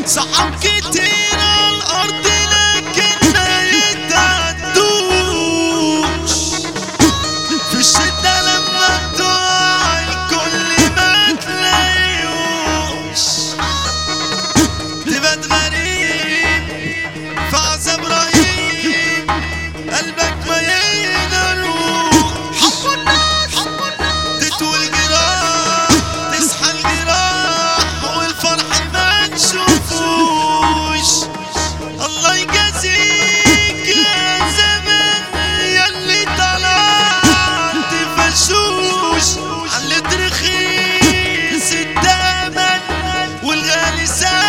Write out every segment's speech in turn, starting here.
صحاب كتير على الارض لكن ما يتعدوش في الشدة لما تقع الكل ما تلاقيوش تبقى غريب في عذاب رهيب قلبك ما يقدروش تطوي الجراح تصحى الجراح والفرح ما تشوفوش الله يجازيك يا زمان ياللي طلعت فشوش علت رخيص التمن والغالي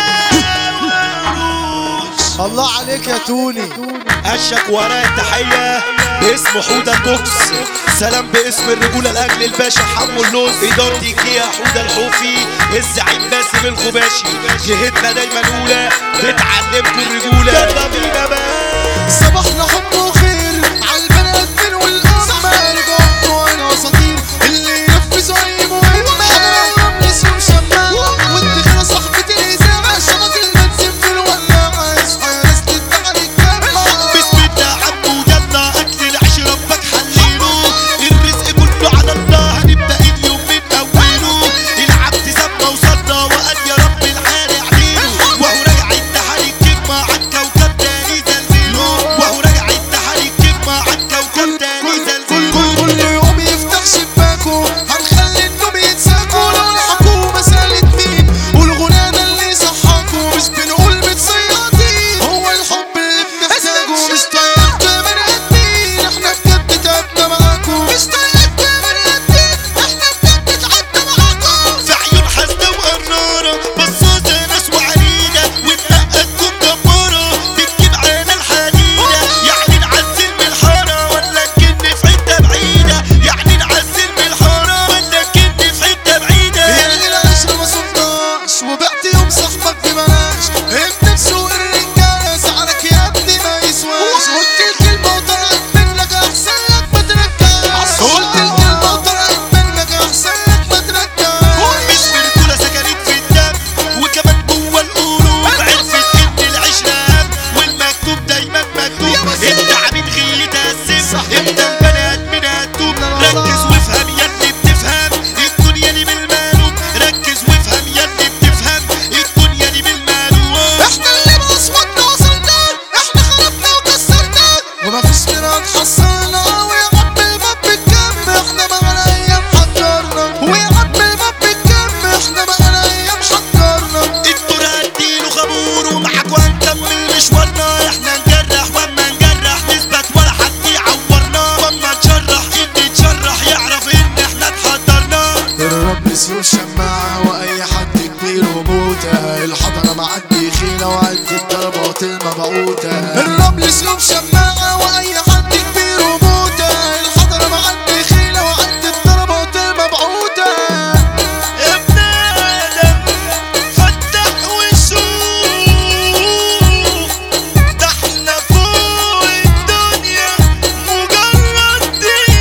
ساوروش الله عليك يا توني اشك وراء التحية باسم حودة البوكس سلام باسم الرجولة لاجل الباشا حمو اللوز ادارتي كيا حودة الحوفي الزعيم باسم الخباشي جهتنا دايما اولى بتعلمكم الرجولة يلا بينا بقى صباحنا حب وخير عالبني ادمين والامة رجعتوا انا اساطير اللي ينفذوا اي مهمة انا اسمه شماع وانت كده صاحبتي الاذاعة شبط المنزل في الولاعة اصحى يا ناس تتبع الجامعة بسم الله عبده يلا اكل العيش ربك حليله الرزق كله على الله هنبدا اليوم من اوله العبد سما وصدى وقال يا رب العالي عليله وهو راجع التحري مع عالكوكب تاني زلزله وهو راجع التحري مع عالكوكب تاني زلزله كل يوم يفتح شباكه هنخلي النوم يتساكوا لو الحكومة سالت مين والغنى ده اللي صحاكوا مش بنقول متصيادين هو الحب اللي بنحتاجه مش طايق بني ادمين احنا بجد تعبنا معاكوا مش طايق بني ادمين احنا بجد تعبنا معاكوا في عيون حاسدة وقرارة بصاصة ناس وعنيدة والنقة تكون جبارة بتجيب عنا الحديدة يعني نعزل من الحارة ولا كن في حتة بعيدة يعني نعزل من الحارة ولا كن في حتة بعيدة اللي العشرة ما صدقش وبعت يوم صاحبك ببلاش انت بسوق الرجالة زعلك يا ابني ما يسواش قلت الكلمة وطلعت منك احسن لك ما ترجعش قلت الكلمة وطلعت منك احسن لك ما ترجعش مش برجولة سكنت في الدم وكمان جوه القلوب عرفت ان العشرة هم والمكتوب دايما مكتوب انت عبيد غيلي تقسم انت البني ادمين هتوب ركز وافهم يا اللي بتفهم الدنيا دي بالمالوب ركز وافهم يا اللي بتفهم الدنيا دي بالمالوب احنا اللي بأصواتنا وصلنا احنا خلقنا وكسرنا وما فيش غيرها تحصلنا ويا رب الباب بالجنب احنا بقى ايام حجرنا ويا رب الباب بالجنب احنا بقى ايام حجرنا الدور هديله خمور ومعاك وهنكمل مشوارنا احنا نجرح واما نجرح نثبت ولا حد يعورنا واما نشرح اللي يتشرح يعرف ان احنا اتحضرنا الرب سيوف شماعة وأي حد كبير وموتة الحضرة معدي خيلة وعد الضربات المبعوتة الرمل سيوف شماعة وأي حد كبير وموتة الحضرة معدي خيلة وعد الضربات المبعوتة يا ابن آدم فتح وشوف ده احنا فوق الدنيا مجرد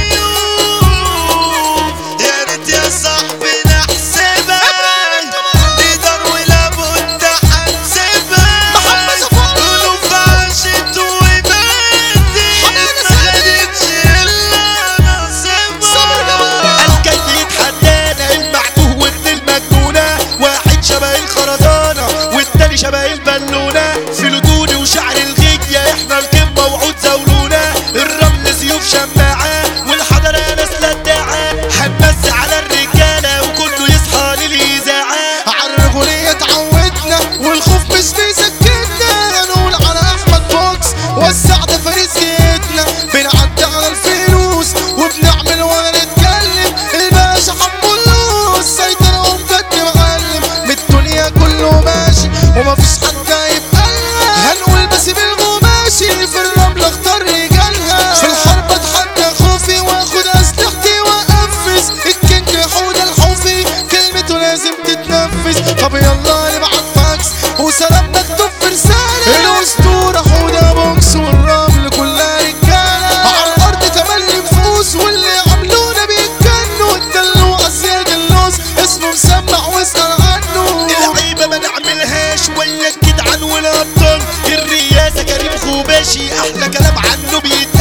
ضيوف يا ريت يا صاحبي نحسبها دي دار ولابد هنسيبها ألوف عاشت وبدت ما خدتش إلا نصيبها الجاي يتحدانا المعتوه وابن المجنونة واحد شبه الخرزانة والتاني شبه البالونة في لدوني وشعر الغية احنا القمة وعود زولونة الرمل سيوف شماعة والحضرة ناس لداعة هنمس على الرجالة وكله يصحى للإذاعة عالرجولية اتعودنا والخوف مش بيسكتنا نقول على احمد بوكس والسعد فريسيتنا بنعدي على الفلوس وبنعمل ولا نتكلم الباشا حمو اللوز سيطرة ومجد معلم من الدنيا كله ماشي ومفيش حد هيبقى هنقول بس بالغماشي في الرمل اختار رجالها في الحرب اتحدى خوفي واخد اسلحتي واقفز الكينج حود الحوفي كلمته لازم تتنفذ طب يلا نبعت فاكس وسلام مكتوب في رسالة الاسطورة حودة بوكس والرمل كلها رجالة على الارض تملي نفوس واللي عملونا بيتجنوا الدلوع زياد اللوز اسمه مسمع واسأل عنه العيبة ما نعملهاش وياك كده والابطال الرئاسة كريم خوباشي احلى كلام عنه بيتقال